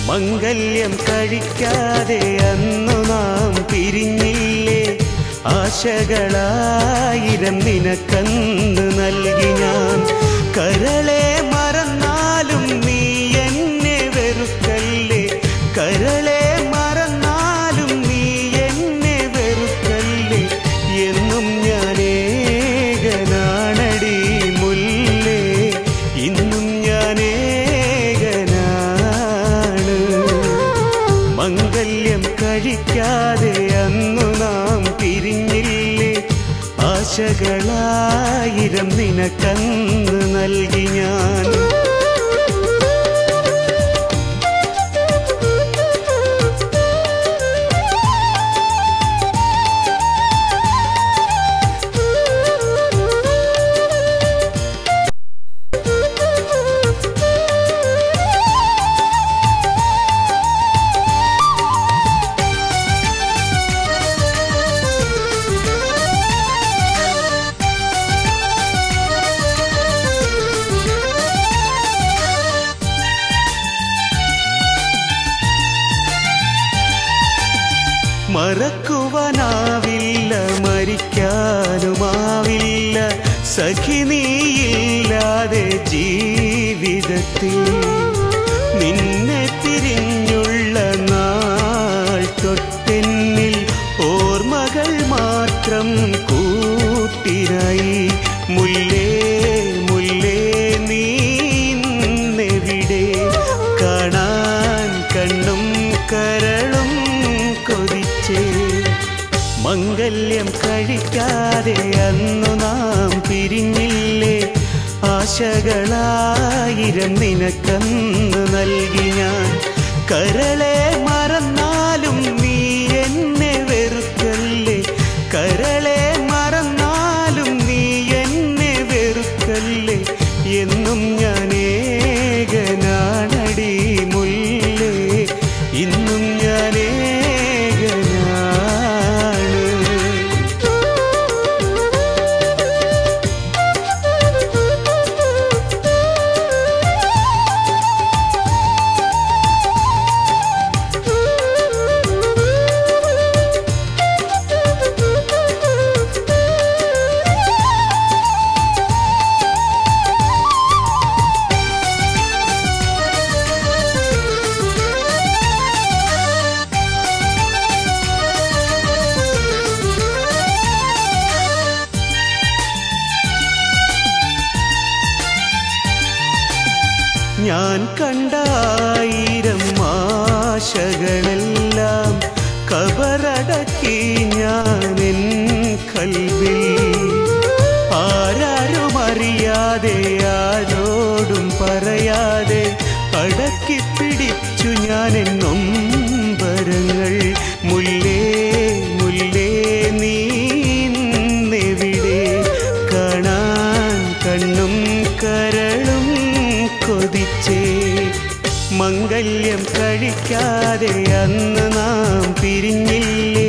മംഗല്യം കഴിക്കാതെ അന്നു നാം പിരിഞ്ഞില്ലേ ആശകളായിരം നിനക്കന്ന് നൽകി ഞാൻ കരളെ മറന്നാലും നീ എന്നെ വെറുക്കല്ലേ കരളെ മറന്നാലും നീ എന്നെ വെറുക്കല്ലേ എന്നും ഞാൻ ഏകനാണടി മുല്ലേ ഇന്നും ഞാൻ ഏകനാണ് മംഗല്യം കഴിക്കാതെ അന്നു നാം പിരിഞ്ഞില്ലേ ആശകളായിരം നിനക്കന്ന് നൽകി ഞാൻ മറക്കുവാനാവില്ല മരിക്കാനുമാവില്ല സഖി നീയില്ലാതെ ജീവിതത്തിൽ നിന്നെ തിരിഞ്ഞുള്ള നാൾ തൊട്ടെന്നിൽ ഓർമ്മകൾ മാത്രം കൂട്ടിനായി മുല്ലേ മുല്ലേ നീ ഇന്നെവിടെ കാണാൻ കണ്ണും കരളും കൊതിച്ചേ മംഗല്യം കഴിക്കാതെ അന്നു നാം പിരിഞ്ഞില്ലേ ആശകളായിരം നിനക്കന്ന് നൽകി ഞാൻ കരളെ മറന്നാലും നീ എന്നെ വെറുക്കല്ലേ കരളെ മറന്നാലും നീ എന്നെ വെറുക്കല്ലേ എന്നും ഞാൻ ഏകനാണടി മുല്ലേ ഇന്നും ഞാൻ ഏകനാണ് ഞാൻ കണ്ടായിരം ആശകളെല്ലാം കബറടക്കി ഞാൻ എൻ കൽവിൽ ആരാരും അറിയാതെ ആരോടും പറയാതെ അടക്കി പിടിച്ചു ഞാൻ എന്നും വരങ്ങൾ മുല്ലേ മുല്ലേ നീ ഇന്നെവിടെ കാണാൻ കണ്ണും കരളും കൊതിച്ചേ മംഗല്യം കഴിക്കാതെ അന്ന് നാം പിരിഞ്ഞില്ലേ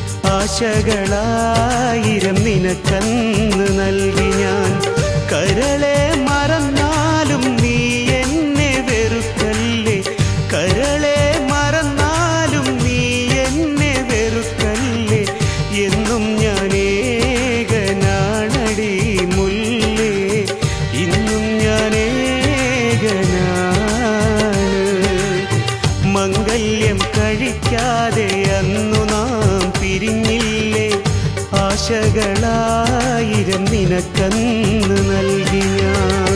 ആശകളായിരം നിനക്കന്ന് നൽകി ഞാൻ കരളെ മറന്നാലും നീ എന്നെ വെറുക്കല്ലേ കരളെ മറന്നാലും നീ എന്നെ വെറുക്കല്ലേ എന്നും ഞാൻ ഏകനാണടി മുല്ലേ ഇന്നും ഞാൻ ഏകനാണ് മംഗല്യം കഴിക്കാതെ അന്നു നാം പിരിഞ്ഞില്ലേ ആശകളായിരം നിനക്കന്ന് നൽകി ഞാൻ